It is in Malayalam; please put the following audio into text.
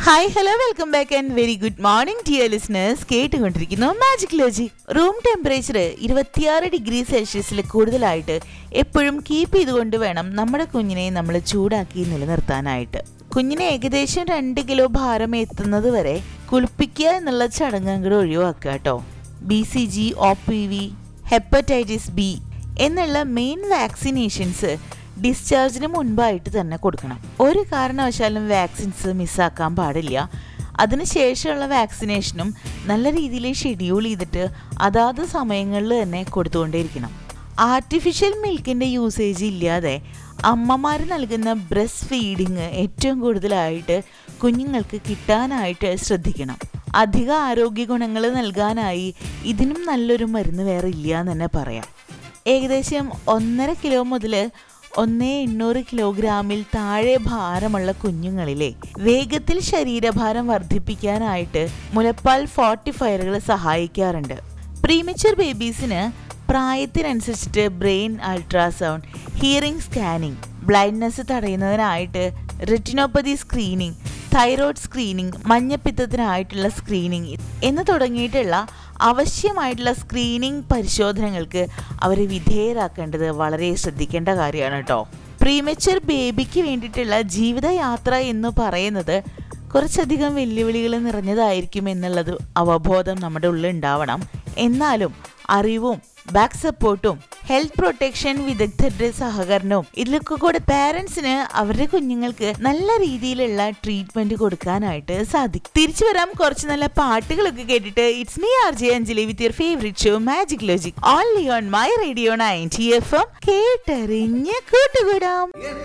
hi hello welcome back and very good morning dear listeners കേട്ടുകൊണ്ടിരിക്കുന്നു മാജിക് ലോജി റൂം ടെമ്പറേച്ചർ ഇരുപത്തിയാറ് ഡിഗ്രി സെൽഷ്യസിൽ കൂടുതലായിട്ട് എപ്പോഴും കീപ്പ് ചെയ്തുകൊണ്ട് വേണം നമ്മുടെ കുഞ്ഞിനെ നമ്മൾ ചൂടാക്കി നിലനിർത്താനായിട്ട് കുഞ്ഞിനെ ഏകദേശം രണ്ട് കിലോ ഭാരം എത്തുന്നത് വരെ കുളിപ്പിക്കുക എന്നുള്ള ചടങ്ങ് അങ്ങോട്ട് ഒഴിവാക്കുക കേട്ടോ B C G O P V hepatitis B എന്നുള്ള മെയിൻ വാക്സിനേഷൻസ് ഡിസ്ചാർജിന് മുൻപായിട്ട് തന്നെ കൊടുക്കണം ഒരു കാരണവശാലും വാക്സിൻസ് മിസ്സാക്കാൻ പാടില്ല അതിനുശേഷമുള്ള വാക്സിനേഷനും നല്ല രീതിയിൽ ഷെഡ്യൂൾ ചെയ്തിട്ട് അതാത് സമയങ്ങളിൽ തന്നെ കൊടുത്തുകൊണ്ടേയിരിക്കണം ആർട്ടിഫിഷ്യൽ മിൽക്കിൻ്റെ യൂസേജ് ഇല്ലാതെ അമ്മമാർ നൽകുന്ന ബ്രസ്റ്റ് ഫീഡിങ് ഏറ്റവും കൂടുതലായിട്ട് കുഞ്ഞുങ്ങൾക്ക് കിട്ടാനായിട്ട് ശ്രദ്ധിക്കണം അധിക ആരോഗ്യ ഗുണങ്ങൾ നൽകാനായി ഇതിനും നല്ലൊരു മരുന്ന് വേറെ ഇല്ല എന്ന് തന്നെ പറയാം ഏകദേശം ഒന്നര കിലോ മുതൽ ഒന്നേ എണ്ണൂറ് കിലോഗ്രാമിൽ താഴെ ഭാരമുള്ള കുഞ്ഞുങ്ങളിലെ വേഗത്തിൽ ശരീരഭാരം വർദ്ധിപ്പിക്കാനായിട്ട് മുലപ്പാൽ ഫോർട്ടിഫയറുകൾ സഹായിക്കാറുണ്ട് പ്രീമച്ചുർ ബേബീസിന് പ്രായത്തിനനുസരിച്ചിട്ട് brain ultrasound hearing scanning blindness തടയുന്നതിനായിട്ട് റെറ്റിനോപ്പതി സ്ക്രീനിംഗ് തൈറോയ്ഡ് സ്ക്രീനിംഗ് മഞ്ഞപ്പിത്തത്തിനായിട്ടുള്ള സ്ക്രീനിംഗ് എന്ന് തുടങ്ങിയിട്ടുള്ള ആവശ്യമായിട്ടുള്ള സ്ക്രീനിംഗ് പരിശോധനകൾക്ക് അവരെ വിധേയരാക്കേണ്ടത് വളരെ ശ്രദ്ധിക്കേണ്ട കാര്യമാണ് കേട്ടോ പ്രീമച്ചുർ ബേബിക്ക് വേണ്ടിയിട്ടുള്ള ജീവിതയാത്ര എന്ന് പറയുന്നത് കുറച്ചധികം വെല്ലുവിളികൾ നിറഞ്ഞതായിരിക്കും എന്നുള്ളത് അവബോധം നമ്മുടെ ഉള്ളിൽ ഉണ്ടാവണം എന്നാലും അറിവും ബാക്ക് സപ്പോർട്ടും ഹെൽത്ത് പ്രൊട്ടക്ഷൻ വിദഗ്ധരുടെ സഹകരണവും ഇതിലൊക്കെ കൂടെ പാരൻസിന് അവരുടെ കുഞ്ഞുങ്ങൾക്ക് നല്ല രീതിയിലുള്ള ട്രീറ്റ്മെന്റ് കൊടുക്കാനായിട്ട് സാധിക്കും തിരിച്ചു വരാം കുറച്ച് നല്ല പാട്ടുകളൊക്കെ കേട്ടിട്ട് it's me R J Anjali with your favourite show magic logic only on my radio ninety F M കേട്ടറിഞ്ഞ് കൂട്ടുകൂടാം